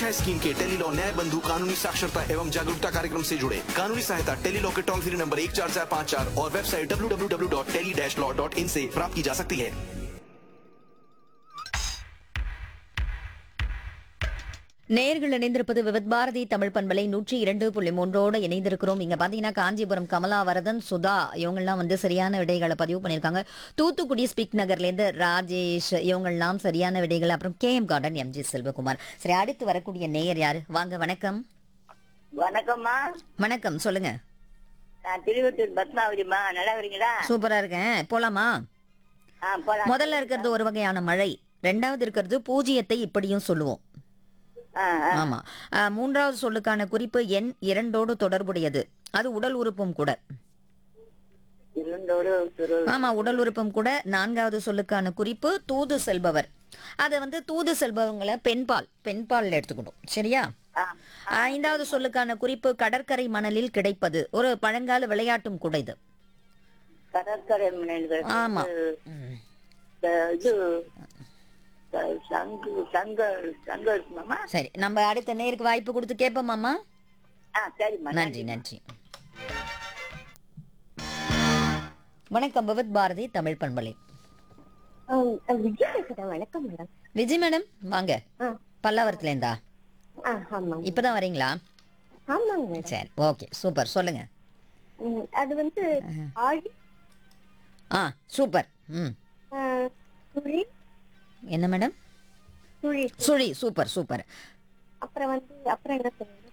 पेश है स्कीम के टेलीलॉ न्याय बंधु कानूनी साक्षरता एवं जागरूकता कार्यक्रम से जुड़े कानूनी सहायता टेलीलॉ के टोल फ्री नंबर एक चार चार पाँच चार और website W W W dot tele dash law dot in से प्राप्त की जा सकती है நேயர்கள் இணைந்திருப்பது விவித் பாரதி தமிழ் பண்பலை நூற்றி இரண்டு புள்ளி மூன்றோடு இணைந்திருக்கிறோம் இங்க பாத்தீங்கன்னா காஞ்சிபுரம் கமலாவரதன் சுதா இவங்கெல்லாம் வந்து சரியான விடைகளை பதிவு பண்ணியிருக்காங்க தூத்துக்குடி ஸ்பிக் நகர்ல இருந்து ராஜேஷ் இவங்கெல்லாம் சரியான விடைகள் அப்புறம் K M garden MG Selvakumar சரி அடுத்து வரக்கூடிய நேயர் யாரு வாங்க வணக்கம் வணக்கம்மா வணக்கம் சொல்லுங்க நான் திருவத்தூர் பத்மாவதிமா நல்லா வரீங்களா சூப்பரா இருக்கேன் போலாமா ஆ போலாம் முதல்ல இருக்கிறது ஒரு வகையான மழை ரெண்டாவது இருக்கிறது பூஜ்ஜியத்தை இப்படியும் சொல்லுவோம் ஆ, ஆ. ஆமா அஹ், மூன்றாவது சொல்லுக்கான குறிப்பு எண் இரண்டோடு தொடர்புடையது அது உடல் உறுப்பும் கூட இருந்தோடு துரு ஆமா உடல் உறுப்பும் கூட நான்காவது சொல்லுக்கான குறிப்பு தூது செல்பவர் அது வந்து தூது செல்பவங்களை பெண்பால் பெண்பால் எடுத்துக்கணும் சரியா ஆ, ஐந்தாவது சொல்லுக்கான குறிப்பு கடற்கரை மணலில் கிடைப்பது ஒரு பழங்கால விளையாட்டும் கூட இது கடற்கரை மனிதர்கள் ஆமா. வந்து, அஹ், இது அஹ், சங்கு சங்க சங்கம் இருக்குமாம்மா சரி நம்ம அடுத்த நேருக்கு வாய்ப்பு கொடுத்து கேட்போமாமா ஆ சரிம்மா நன்றி நன்றி வணக்கம் பகவத் பாரதி தமிழ் பண்பலை விஜய் பேசுறேன் வணக்கம் மேடம் விஜய் மேடம் வாங்க ஆ. பல்லாவரத்துல இருந்தா ஆ ஆமாங்க இப்பதான் வரீங்களா ஆமாங்க மேடம் சரி ஓகே சூப்பர் சொல்லுங்க ம், அது வந்து ஆழி ஆ சூப்பர் ம் ஆ, சுழி என்ன மேடம் சுழி சுழி சூப்பர் சூப்பர் அப்புறம் வந்து அப்புறம் என்ன சொல்லுங்க